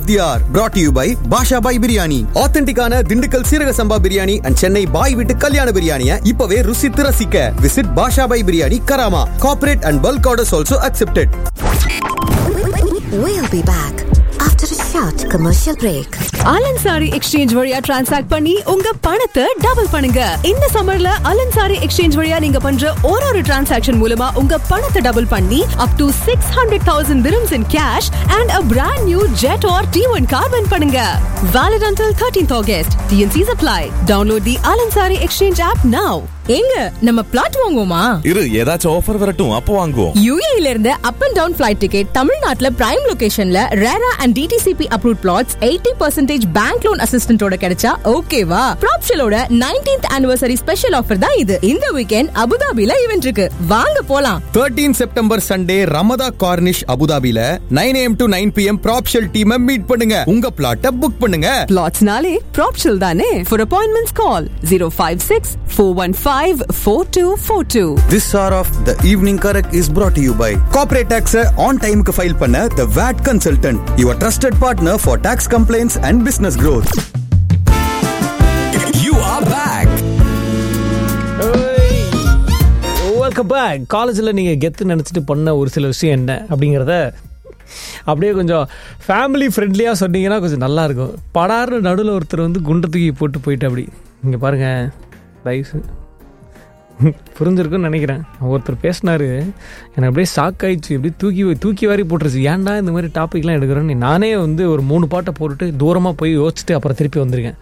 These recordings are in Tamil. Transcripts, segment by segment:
The R brought to you by Basha Bhai biryani ஆத்தென்டிக்கான திண்டுக்கல் சீரக சம்பா பிரியாணி அண்ட் சென்னை பாய் வீட்டு கல்யாண பிரியாணியை இப்பவே ருசித்து ரசிக்க visit Basha Bhai biryani Karama corporate and bulk orders also accepted We'll be back after a short commercial break. Al Ansari exchange வழியா டிரான்சாக்ட் பண்ணி உங்க பணத்தை டபுள் பண்ணுங்க இந்த சம்மர்ல அலன்சாரி எக்ஸ்சேஞ்ச் வழியா நீங்க பண்ற ஒரு ஒரு டிரான்சாக்ஷன் மூலமா உங்க பணத்தை டபுள் பண்ணி up to six hundred thousand dirhams in cash and a brand new jet or T one car win பண்ணுங்க valid until 13th August T N Cs apply download the Al Ansari exchange app now எங்க நம்ம பிளாட் வாங்குவோமா இரு ஏதாச்சும் ஆஃபர் வரட்டும் அப்போ வாங்குவோம் யூஏல இருந்து up and down flight ticket தமிழ்நாட்டுல பிரைம் லொகேஷன்ல RERA and DTCP approve flats eighty percentage bank loan அசிஸ்டன்டோட கிடைச்சா ஓகேவா ப்ராப்ஷலோட நைன்டீன்த் ஆனிவர்சரி ஸ்பெஷல் ஆஃபர் தான் இது இந்த வீக்கெண்ட் அபுதாபில ஈவென்ட் இருக்கு வாங்க போலாம் 13 செப்டம்பர் சண்டே ரமதா கார்னிஷ் அபுதாபில nine AM to nine PM ப்ராப்ஷல் டீமை மீட் பண்ணுங்க உங்க பிளாட்டை புக் பண்ணுங்க plotsனாலே ப்ராப்ஷல் தானே for appointments call 056 415 4242 This hour of the evening correct is brought to you by Corporate Tax on time க்கு file பண்ண The VAT Consultant, your trusted partner for tax complaints and business growth. You are back welcome back காலேஜில் நீங்கள் கெத்து நினச்சிட்டு பண்ண ஒரு சில விஷயம் என்ன அப்படிங்கிறத அப்படியே கொஞ்சம் ஃபேமிலி ஃப்ரெண்ட்லியாக சொன்னீங்கன்னா கொஞ்சம் நல்லா இருக்கும் படார்னு நடுவில் ஒருத்தர் வந்து குண்டை தூக்கி போட்டு போயிட்டு அப்படி இங்கே பாருங்கள் தயவுசு புரிஞ்சிருக்குன்னு நினைக்கிறேன் ஒருத்தர் பேசினாரு எனக்கு அப்படியே ஷாக் ஆயிடுச்சு அப்படியே தூக்கி தூக்கி வாரி போட்டுருச்சு ஏன்டா இந்த மாதிரி டாபிக்லாம் எடுக்கிறேன்னு நானே வந்து ஒரு மூணு பாட்டை போட்டுட்டு தூரமாக போய் யோசிச்சுட்டு அப்புறம் திருப்பி வந்திருக்கேன்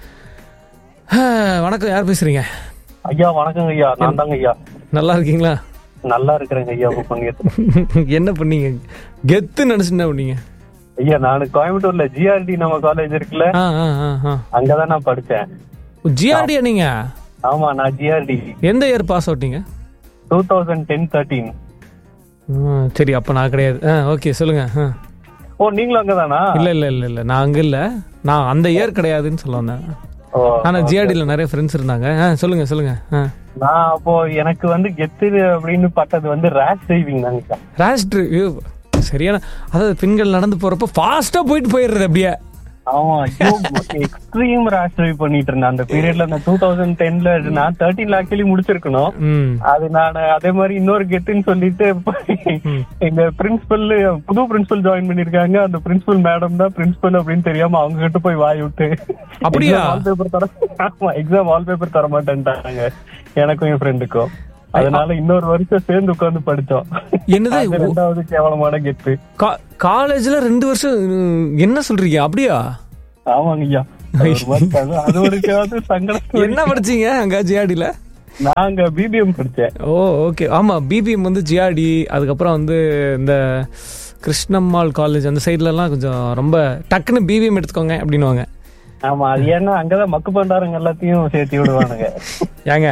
வணக்கம் யார் பேசுகிறீங்க ஐயா வணக்கங்க ஐயா நான் தாங்க ஐயா நல்லா இருக்கீங்களா நல்லா இருக்கிறேங்க ஐயா உங்க பங்கேற்று என்ன பண்ணீங்க கெத்து நினைச்சு என்ன பண்ணீங்க ஐயா நான் கோயம்புத்தூர்ல ஜிஆர்டி நம்ம காலேஜ் இருக்குல்ல ஆ ஆ ஆ ஆ அங்கதான் நான் படிச்சேன் ஜிஆர்டியா நீங்க ஆமா நான் ஜிஆர்டி எந்த இயர் பாஸ் அவுட்டீங்க டூ தௌசண்ட் டென் தேர்ட்டீன் சரி அப்ப நான் கிடையாது ஆ ஓகே சொல்லுங்க ஆ. ஓ நீங்களும் அங்கதானா இல்ல இல்ல இல்ல இல்ல நான் அங்க இல்ல நான் அந்த இயர் கிடையாதுன்னு சொல்ல வந்தேன் ஓ, ஆனா ஜிஆர்டில நிறைய ஃப்ரெண்ட்ஸ் இருந்தாங்க ஆ சொல்லுங்க சொல்லுங்க ஆ நான் அப்போ எனக்கு வந்து கெத்து அப்படின்னு பட்டது வந்து ரேஷ் டிரைவிங் தாங்க ரேஷ் டிரைவ் சரியான அதாவது பெண்கள் நடந்து போறப்ப ஃபாஸ்டா போயிட்டு போயிடுறது அப்படியே ஆமா எக்ஸ்ட்ரீம் ரேஷ் டிரைவ் பண்ணிட்டு இருந்தேன் அந்த பீரியட்ல நான் டூ தௌசண்ட் டென்ல நான் தேர்ட்டீன்ல ஆக்சுவலி முடிச்சிருக்கணும் ம் அது நான் அதே மாதிரி இன்னொரு கெட்டுன்னு சொல்லிட்டு எங்க பிரின்சிபல் புது பிரின்சிபல் ஜாயின் பண்ணிருக்காங்க அந்த பிரின்சிபல் மேடம் தான் பிரின்சிபல் அப்படின்னு தெரியாம அவங்க கிட்ட போய் வாய் விட்டு அப்படியா? வால்பேப்பர் தர ஆமா எக்ஸாம் வால்பேப்பர் தர மாட்டேன்ட்டாங்க எனக்கும் என் ஃப்ரெண்டுக்கும் அதனால இன்னொரு வருஷம் சேர்ந்து உட்கார்ந்து படிச்சோம் என்னது? அது ரெண்டாவது கேவலமான கெட்டு கா- காலேஜ்ல ரெண்டு வருஷம் உம், என்ன சொல்றீங்க அப்படியா ஆமாங்க ஐயா அது ஒரு மாதிரி அது- அது ஒரு அது சங்கடம் என்ன படிச்சீங்க அங்க ஜிஆர்டில நாங்க பிபிஎம் படிச்சேன் ஓ ஓகே ஆமா பிபிஎம் வந்து ஜிஆர்டி அதுக்கப்புறம் வந்து இந்த கிருஷ்ணம்மாள் காலேஜ் அந்த சைட்லலாம் கொஞ்சம் ரொம்ப டக்குன்னு பிபிஎம் எடுத்துக்கோங்க அப்படின்னுவாங்க ஆமா அது ஏன்னா அங்கதான் மக்கு பண்டாரங்க எல்லாத்தையும் சேர்த்து விடுவானுங்க ஏங்க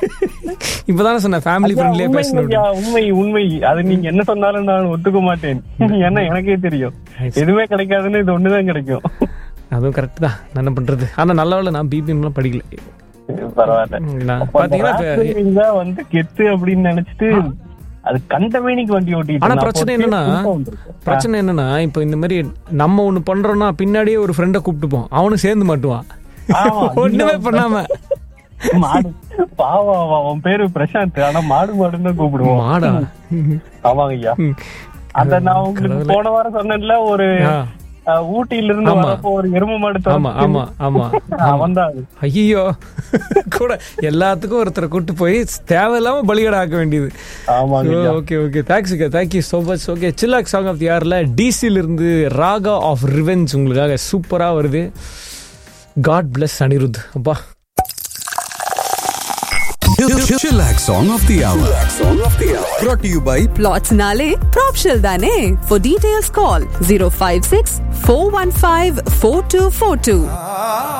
இப்பதானே சொன்னேன் ஃபேமிலி ஃப்ரெண்ட்லியா உண்மை பேசணும் ஐயா, உண்மை உண்மை அது நீங்க என்ன சொன்னாலும் நான் ஒத்துக்க மாட்டேன் ஏன்னா எனக்கே தெரியும் எதுவுமே கிடைக்காதுன்னு இது ஒண்ணுதான் கிடைக்கும் அதுவும் கரெக்ட் தான் நான் என்ன பண்றது ஆனா நல்ல வேளை நான் பிபிஎம்லாம் படிக்கல பரவாயில்ல நான் அப்ப அந்த பாத்தீங்கன்னா rash இப்ப- driving தான் வந்து கெத்து அப்படின்னு நினைச்சிட்டு அது கண்டமேனிக்கு வண்டி ஓட்டிட்டு ஆனா இருந்தா. பிரச்சனை அப்போ என்னன்னா புதுசா வந்திருக்கு. பிரச்சனை என்னன்னா இப்போ இந்த மாதிரி நம்ம ஒண்ணு பண்றோம்னா பின்னாடியே ஒரு ஃப்ரெண்டை கூப்பிட்டுப்போம் அவனும் சேர்ந்து மாட்டுவான் ஆமா, ஒண்ணுமே பண்ணாம மாடு பாவம் அவன், அவன் பேரு பிரசாந்த் ஆனா மாடு மாடுன்னு தான் கூப்பிடுவோம் மாடா ஆமாங்க ஐயா அந்த நான் உங்களுக்கு போன வாரம் சொன்னேன்ல ஒரு ஆ. அஹ், ஊட்டியில இருந்து ஆமா. வரப்போ ஒரு எருமை மாடு ஆமா ஆமா ஆமா அவன் தான் அது ஐயோ கூட எல்லாத்துக்கும் ஒருத்தரை கூட்டு போய் தேவையில்லாம பலிகடை ஆக்க வேண்டியது ஆமாங்க ஐயா. Okay okay thanks thank you so much okay சில்லாக் சாங் ஆஃப் தி யாரில் டிசில இருந்து ராகா ஆஃப் ரிவெஞ்ச் உங்களுக்காக சூப்பரா வருது காட் பிளஸ் அனிருத் அப்பா Chillax Song of the Hour. Brought to you by plotsனாலே ப்ராப்ஷல் தானே for details call 056 415 4242